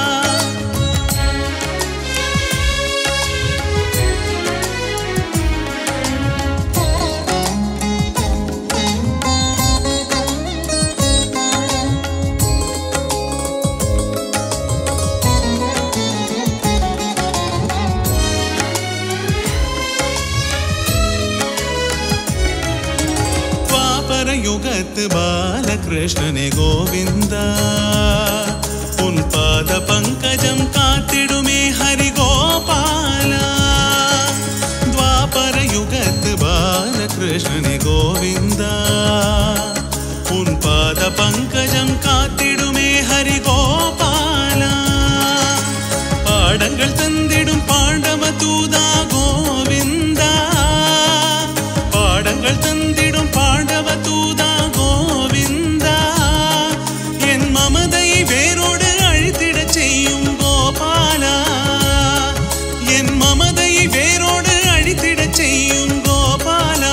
துவாபர யுகத்து பாலகிருஷ்ணனே கோவிந்தா உன் பாத பங்கஜம் காத்திடுமே ஹரி கோபாலா துவாபர யுகத்து பாலகிருஷ்ணனே கோவிந்தா உன் பாத பங்கஜம் காத்திடுமே ஹரி கோபாலா பாடங்கள் தந்திடும் பாண்டவ தூதா கோவிந்தா பாடங்கள் தந்திடும் பாண்டவ தூதா கோவிந்தா என் மமதை வேரோடு அழித்திடச் செய்யும் கோபாலா என் மமதை வேரோடு அழித்திடச் செய்யும் கோபாலா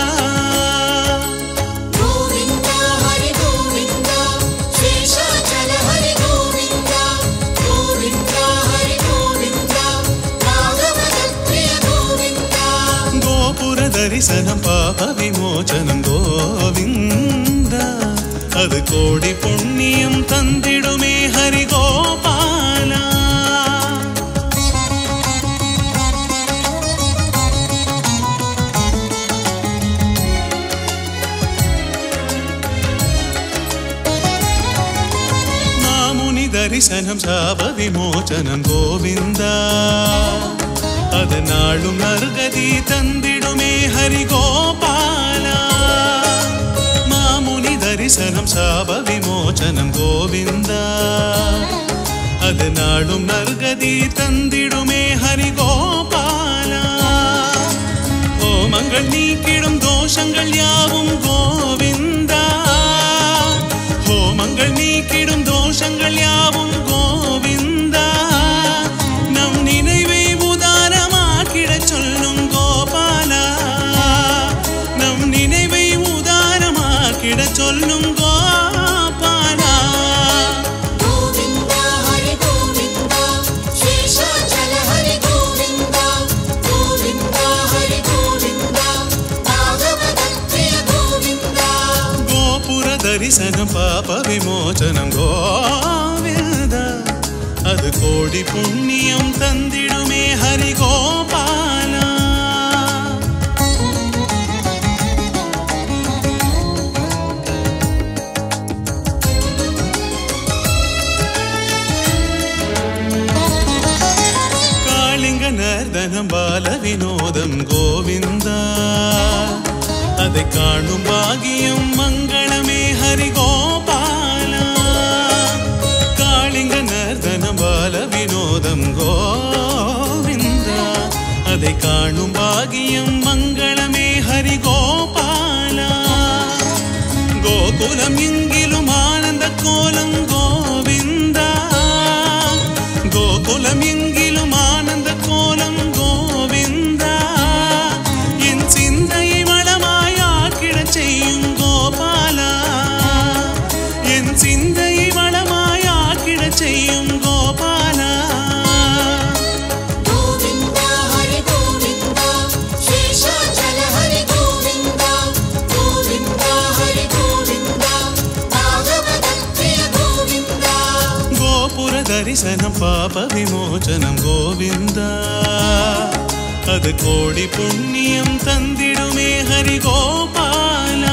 கோவிந்தா ஹரி கோவிந்தா சேஷாச்சல ஹரி கோவிந்தா கோவிந்தா ஹரி கோவிந்தா பாகவத பிரிய கோவிந்தா கோபுர தரிசனம் பாப விமோசனம் கோவிந்தா அது கோடி புண்ணியம் தந்திடுமே ஹரி கோபாலா ദരിശനം ശാപവിമോചനം ഗോവിന്ദ അത് നാളും നർഗതി തന്നിടുമേ ഹരിഗോപാല മാമുനി ദരിശനം ശാപവിമോചനം ഗോവിന്ദ അത് നാളും നർഗതി തന്നിടുമേ ഹരിഗോപാല ഹോമങ്ങൾ നീക്കിടും ദോഷങ്ങൾ യാവും ഗോവിന്ദ ഹോമങ്ങൾ നീക്കിടും ദോഷങ്ങൾ യാവും ഗോവിന്ദ நம் நினைவை உதாரமாக்கிடச் சொல்லும் கோபாலா நம் நினைவை உதாரமாக்கிடச் சொல்லும் கோபாலா గోవింద హరి గోవింద శేషాచల హరి గోవింద గోవింద హరి గోవింద భాగవత ప్రియ గోవింద கோபுர தரிசனம் பாப விமோசனம் கோவிந்த அது கோடி புண்ணியம் தந்திடுமே ஹரி கோபாலா காளிங்க நர்தனம் பால வினோதம் கோவிந்தா அதை காணும் பாகியம் மங்களமே ஹரி கோபாலா காளிங்க நர்தனம் பால வினோதம் கோவிந்தா அதை காணும் பாகியம் மங்களமே ஹரி கோபாலா கோகுலம் எங்கிலும் ஆனந்த கோலம் கோவிந்தா கோகுலம் எங்கிலும் ஆனந்த கோலம் கோவிந்தா என் சிந்தையை வளமாயாக்கிடச் செய்யும் கோபாலா என் சிந்தையை வளமாயாக்கிடச் செய்யும் கோபாலா గోవింద హరి గోవింద శేషాచల హరి గోవింద గోవింద హరి గోవింద భాగవత ప్రియ గోవింద கோபுர தரிசனம் பாப விமோசனம் கோவிந்தா அது கோடி புண்ணியம் தந்திடுமே ஹரி கோபாலா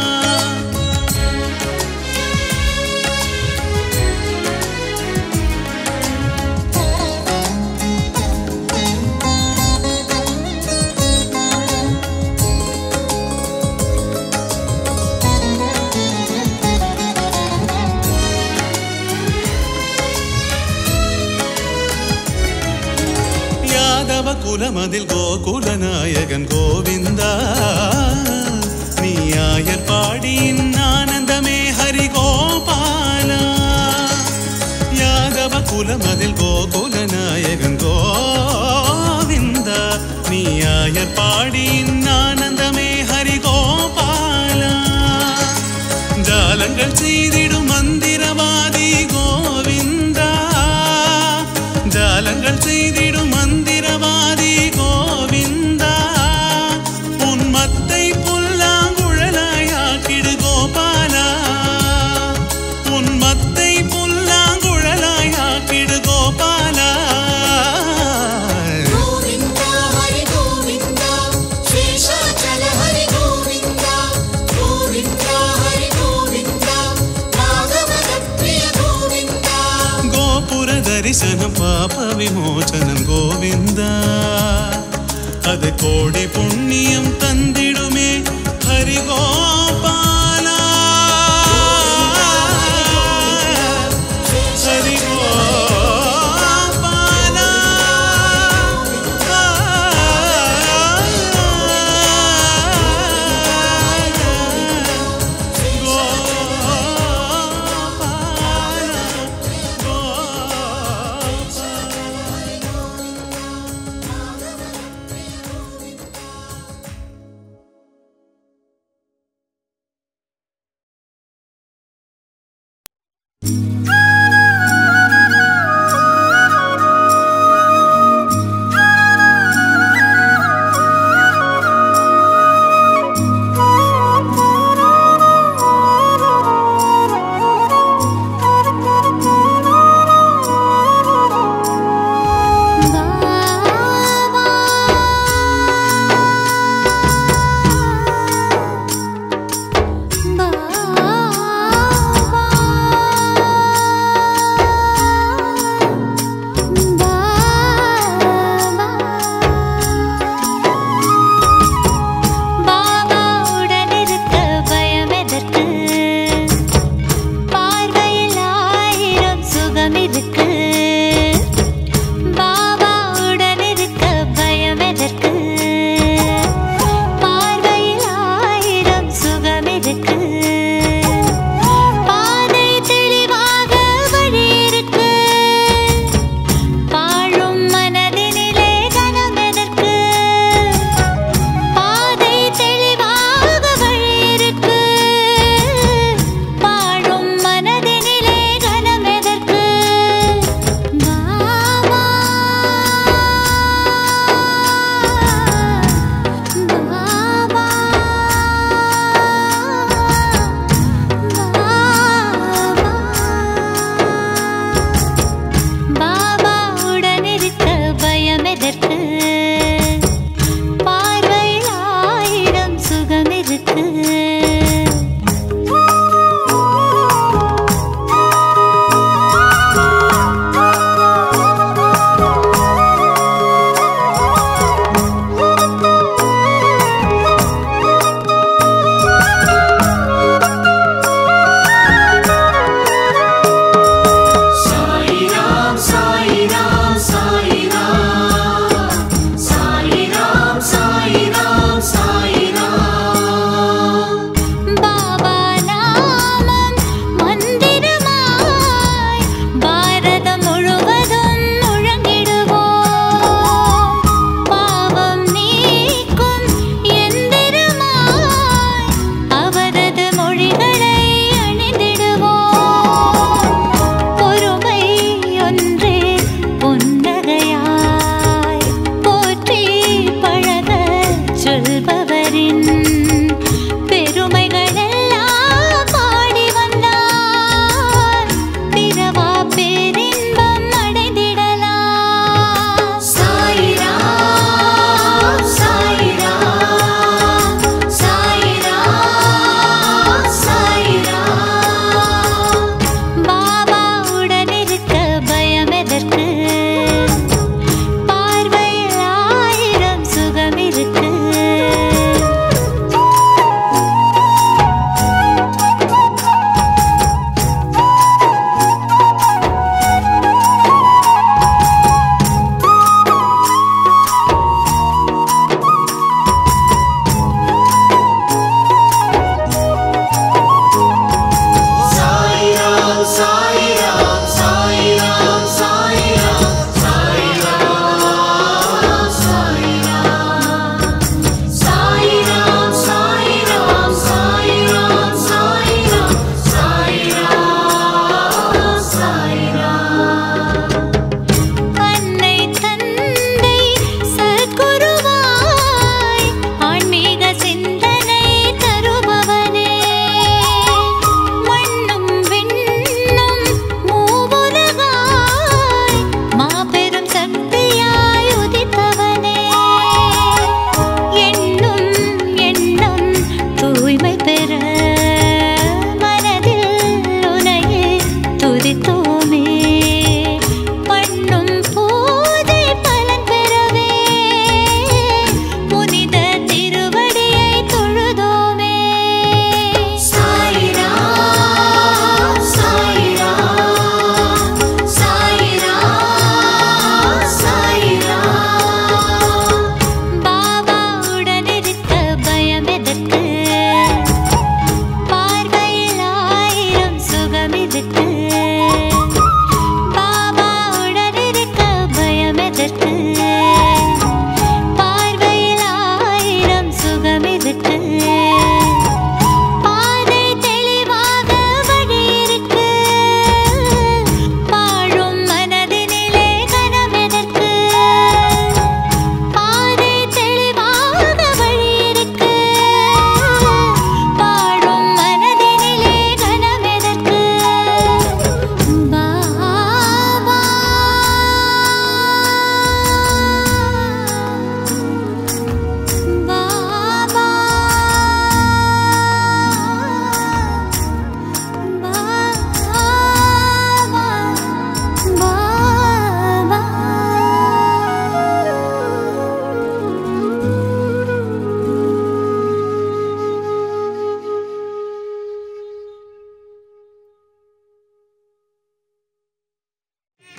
யாதவ குலமதில் கோகுலநாயகன் கோவிந்தா நீயாயர் பாடியின் ஆனந்தமே ஹரி கோபாலா யாதவ குலமதில் கோகுலநாயகன் கோவிந்தா நீயாயர் பாடியின் ஆனந்தமே ஹரி கோபாலா ஜாலங்கள் செய்திடும் மந்திரவாதி கோவிந்தா ஜாலங்கள் செய்திடும் மந்திரவாதி கோவிந்தா உன் மத்தை புல்லாங்குழலாயாக்கிடு கோபாலா உன் மத்தை புல்லாங்குழலாயாக்கிடு கோபாலா గోవింద హరి గోవింద శేషాచల హరి గోవింద గోవింద హరి గోవింద భాగవత ప్రియ గోవింద கோபுர தரிசனம் பாப விமோசனம் கோவிந்தா அது கோடி புண்ணியம் தந்திடுமே ஹரி கோபாலா ஹரி கோபாலா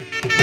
ஆ